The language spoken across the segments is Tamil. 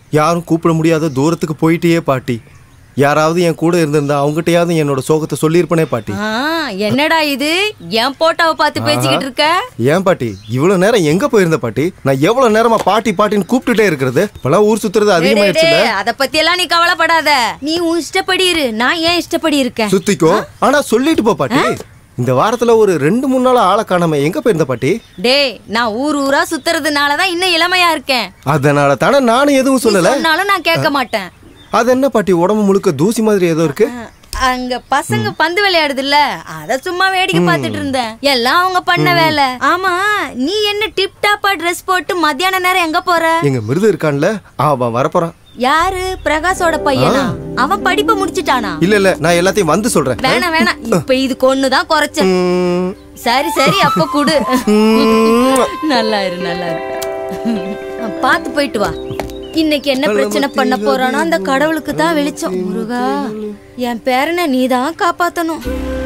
யாரும் கூப்பிட முடியாத தூரத்துக்கு போயிட்டே பாட்டி யாராவது என் கூட இருந்திருந்தா அவங்ககிட்டயாவது என்னோட சோகத்தை சொல்லியிருப்பனே பாட்டி ஆ, என்னடா இது என் போட்டோவை பார்த்து பேசிக்கிட்டு இருக்க ஏன் பாட்டி இவ்வளவு நேரம் எங்க போயிருந்த பாட்டி நான் எவ்வளவு நேரமா பாட்டி பாட்டின்னு கூப்பிட்டுட்டே இருக்கிறது இப்பெல்லாம் ஊர் சுத்துறது டேய், டேய், அதிகமாயிடுச்சுல டேய், அத பத்தி எல்லாம் நீ கவலைப்படாத நீ உன் இஷ்டப்படி இரு நான் ஏன் இஷ்டப்படி இருக்கேன் சுத்திக்கோ ஆனா சொல்லிட்டு போ பாட்டி இந்த வாரத்துல ஒரு ரெண்டு மூணு நாள் ஆளை காணாம எங்க போயிருந்த பாட்டி டேய் நான் ஊர் ஊரா சுத்துறதுனால தான் இன்னும் இளமையா இருக்கேன் அதனால தானே நானும் எதுவும் சொல்லல சொன்னாலும் நான் கேட்க மாட்டேன் அது என்ன பாட்டி உடம்பு முழுக்க தூசி மாதிரி ஏதோ இருக்கு அங்க பசங்க பந்து விளையாடுதுல்ல அத சும்மா வேடிக்கை பார்த்துட்டு இருந்தேன் எல்லாம் அவங்க பண்ண வேலை ஆமா நீ என்ன டிப் டாப்பா ட்ரெஸ் போட்டு மத்தியான நேரம் எங்க போற எங்க மிருது இருக்கான்ல அவன் வரப்போறான் யாரு பிரகாஷோட பையனா அவன் படிப்பை முடிச்சிட்டானா இல்ல இல்ல நான் எல்லாத்தையும் வந்து சொல்றேன் வேணாம் வேணாம் இப்ப இது கொன்னுதான் குறைச்ச ம், சரி சரி அப்ப குடு நல்லா இரு நல்லா இரு பார்த்து போயிட்டு வா இன்னைக்கு என்ன பிரச்சனை பண்ண போறானோ அந்த கடவுளுக்கு தான் வெளிச்சம் முருகா என் பேரனை நீ தான் காப்பாத்தணும்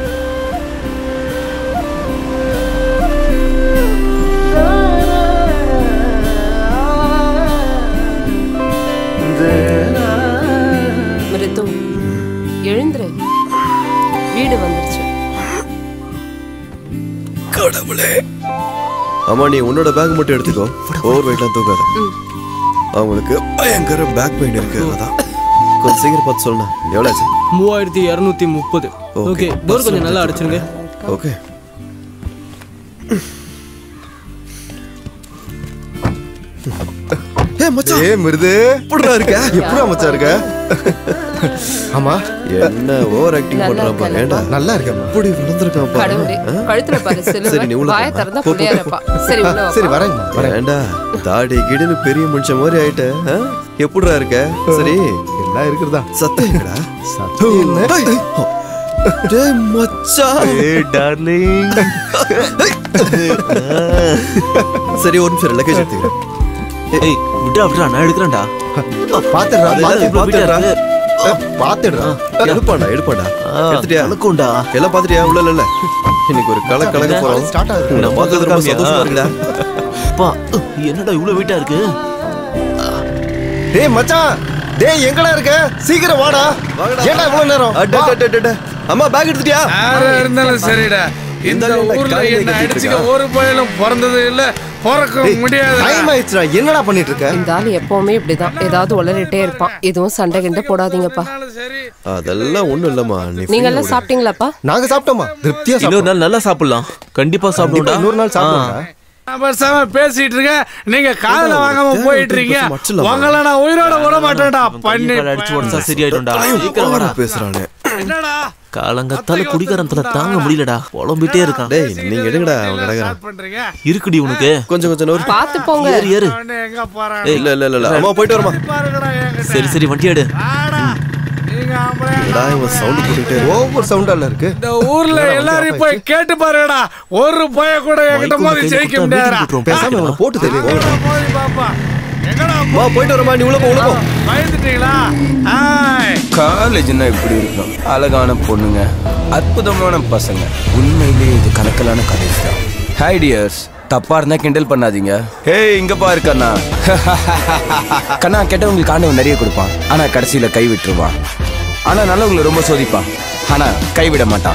மிருது எழுந்துரு வீடு வந்துருச்சு அம்மா நீ உன்னோட பேக் மட்டும் எடுத்துக்கோ ஓவர் வெயிட்லாம் தூக்காத அவங்களுக்கு பயங்கர பேக் பெயின் இருக்கு அதான் கொஞ்சம் சீக்கிரம் பார்த்து சொல்லணும் எவ்வளோ ஆச்சு மூவாயிரத்தி இரநூத்தி முப்பது ஓகே டோர் கொஞ்சம் நல்லா அடிச்சிருங்க ஓகே ஏ மச்சான் ஏ மிருது எப்படிடா இருக்க எப்படா மச்சான் இருக்க ஆமா என்ன ஓவர் ஆக்டிங் பண்றான் பாரு ஏண்டா நல்லா இருக்கேம்மா அப்படி விழுந்திருக்கான் பாரு கடவுளே கழுத்துல பாரு சரி, நீ செல்லுங்க உள்ள வாய போ. திறந்தா போ, போ, புள்ளையா போ. இருப்பா சரி உள்ள சரி வாப்பா. வரேன் வரேன் ஏண்டா தாடி கிடுன்னு பெரிய மனுஷன் மாதிரி ஆயிட்ட ஆ? எப்படிடா இருக்க சரி எல்லாம் இருக்கிறதா சத்தியங்கடா சத்தியம் என்ன? டேய், டேய் மச்சான் ஏய் டார்லிங் சரி ஒரு நிமிஷம் லக்கேஜ் எடுத்துக்கிறேன் ஏய் விட்றா விட்றா நான் எடுக்கிறேன்டா பாத்துடுறா பாத்து இவ்வளவு வீட்டா பாத்துடுறா இருக்கு. பாத்துடுறா எடுப்பாண்டா எடுப்பாண்டா எடுத்துட்டியா எனக்கும்டா எல்லாம் பாத்துட்டியா உள்ள இல்ல இன்னைக்கு ஒரு கலை கலக்க போறோம் ஸ்டார்ட் ஆகுது நான் பார்த்தது ரொம்ப காமியா? சந்தோஷமா இருக்குடா அப்பா என்னடா இவ்வளவு வெயிட்டா இருக்கு டேய் மச்சான் டேய் எங்கடா இருக்க சீக்கிரம் வாடா ஏன்டா இவ்வளவு நேரம் அட, அட, அட, அட. அம்மா பேக் எடுத்துட்டியா யாரா இருந்தாலும் சரிடா இந்த இந்த ஊர்ல காலையில என்ன கட்டிட்டு அடிச்சுக்க இருக்கா? ஒரு பயலும் பிறந்தது இல்ல பிறக்க முடியாது டைம் ஆயிடுச்சுடா என்னடா பண்ணிட்டு இருக்க இந்த ஆள் எப்பவுமே இப்படிதான் ஏதாவது உளறிட்டே இருப்பான் எதுவும் சண்டை கிண்டை போடாதீங்கப்பா சரி அதெல்லாம் ஒண்ணும் இல்லம்மா நீ நீங்க எல்லாம் சாப்பிட்டீங்களாப்பா நாங்க சாப்பிட்டோமா திருப்தியா இன்னொரு சாப்பிட்டோம் நாள் நல்லா சாப்பிடலாம் கண்டிப்பா கண்டிப்பா சாப்பிடும்டா இன்னொரு நாள் சாப்பிடுவோம்டா நான் பேசாம பேசிட்டு இருக்கேன் நீங்க காதுல வாங்காம தேவை போயிட்டு இருக்கீங்க பேச மச்சலமா. உங்களை நான் உயிரோட விட மாட்டேன்டா பண்ணி அடிச்சு உடச்சா சரியாயிடும்டா சீக்கிரம் ஓவரா வாடா பேசுறானே என்னடா காலங்கத்தால குடிகாரத்துல தாங்க முடியலடா புலம்பிட்டே இருக்கான் டேய் நீங்க எடுங்கடா அவன் கிடக்குறான் ஸ்டார்ட் பண்றீங்க இருக்குடி உனக்கு கொஞ்சம் கொஞ்சம் நோர் பாத்து போங்க ஏறு ஏறு அவனே எங்க போறான் இல்ல இல்ல இல்ல, இல்ல அம்மா போயிட்டு வரமா பாருங்கடா என்கிட்ட சரி சரி வண்டி எடு ஆடா நீங்க ஆம்பளை டா இவன் சவுண்ட் போட்டுட்டே ஓவர் சவுண்டால இருக்கு இந்த ஊர்ல எல்லாரையும் போய் கேட்டு பாருடா ஒரு பய கூட என்கிட்ட மைக்கு மோதி கையில ஜெயிக்க கொடுத்தா முடியாதுடா மீட்டிங் போட்டுரும். பேசாம இவனை போட்டு தெரியும் எங்கடா மோதி பாப்பா எங்கடா வா போயிட்டு வரமா நீ உள்ள போ உள்ள போ பயந்துட்டீங்களா ஆய் காலேஜ்னா இப்படி இருக்கும் அழகான பொண்ணுங்க அற்புதமான பசங்க உண்மையிலேயே இது கலக்கலான காலேஜ் தான் ஹாய் டியர்ஸ் தப்பா இருந்தா கிண்டல் பண்ணாதீங்க ஹேய் இங்க பாரு கண்ணா கண்ணா கெட்டவங்களுக்கு ஆண்டவன் நிறைய கொடுப்பான் ஆனா கடைசியில கை விட்டுருவான் ஆனா நல்லவங்களை ரொம்ப சோதிப்பான் ஆனா கைவிட மாட்டான்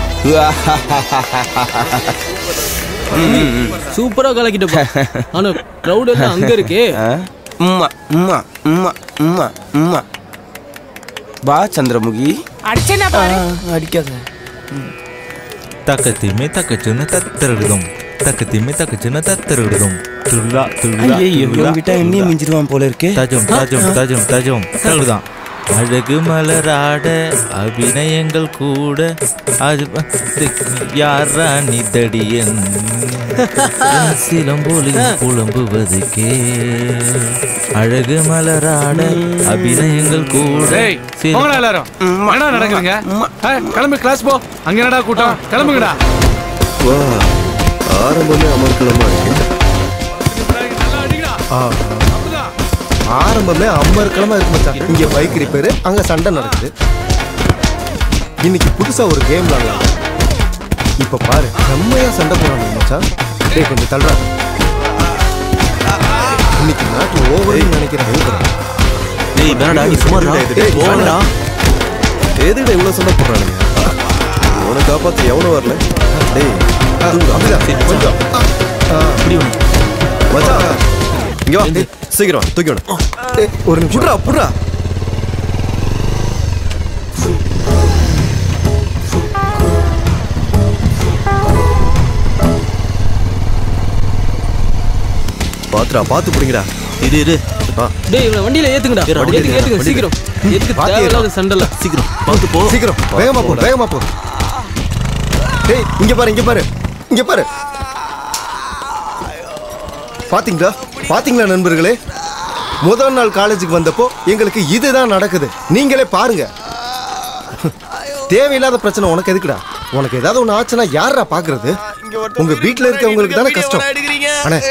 சூப்பரா கலக்கிட்டப்பா ஆனா கிரௌட் எல்லாம் அங்க இருக்கே ஆ? உம்மா உம்மா உம்மா உம்மா உம்மா வா சந்திரமுகி ஆ, அடிக்காத தக்கத்திமே தக்கச்சுன்னு தத்தருடுதும் தக்கத்திமே தக்கச்சுன்னு தத்தருடுதும் துள்ளா துள்ளா ஐயோ துள்ளா, விட்டா என்னையே மிஞ்சிருவான் போல இருக்கே தஜம் தஜம் தஜம் தஜம் தருதான் அழகு மலராட அபிநயங்கள் கூட அது யாரா நீ தடியன் சிலம்போலி புலம்புவது கே அழகு மலராட அபிநயங்கள் கூட டேய் சில- போங்கடா எல்லாரும் என்ன நடக்குதுங்க ஆ, கிளம்பி கிளாஸ் போ அங்க என்னடா கூட்டம் கிளம்புங்கடா வா ஆரம்பமே அமர்க்கலமா இருக்கு நல்லா அடிங்கடா அப்படிதான். ஆரம்பமே அம்மருக்கிழமை இருக்கு மச்சான் இங்க பைக் ரிப்பேர் அங்க சண்டை நடக்குது இன்னைக்கு புதுசா ஒரு கேம் விளாடலாம் இப்ப பாரு செம்மையா சண்டை போறாங்க மச்சான் டேய் கொஞ்சம் தள்ளுறாங்க இன்னைக்கு நாட்டு ஓவர்னு நினைக்கிறேன் டேய் வேணடா நீ சும்மா இருடா. டேய், போடா எதுக்கிட்ட இவ்வளவு சண்டை போடுறானுங்க உன காப்பாத்து எவனும் வரல டேய் அப்படிதான் கொஞ்சம் அப்படி ஒண்ணு மச்சான் இங்க வா டேய், சீக்கிரம் வா, தூக்கி விடு ஏய், ஒரு நிமிஷம் புட்றா புட்றா பாத்துடா பாத்து புடிங்கடா இரு இரு ஆ டேய் இவனை வண்டியில ஏத்துங்கடா ஏறு, வண்டியில ஏத்துங்க ஏத்துங்க வண்டியில. சீக்கிரம் எதுக்கு பாத்து தேவையில்லாத சண்டல சீக்கிரம் பார்த்து போ சீக்கிரம் வேகமா போ வேகமா போ டேய் இங்க பாரு இங்க பாரு இங்க பாரு பாத்தீங்களா பாத்தீங்களா நண்பர்களே முதல் நாள் காலேஜுக்கு வந்தப்போ எங்களுக்கு இதுதான் நடக்குது நீங்களே பாருங்க தேவையில்லாத பிரச்சனை உனக்கு எதுக்குடா உனக்கு ஏதாவது ஒண்ணு ஆச்சுன்னா யாரா பாக்குறது உங்க வீட்ல இருக்கவங்களுக்கு தானே கஷ்டம் அண்ணே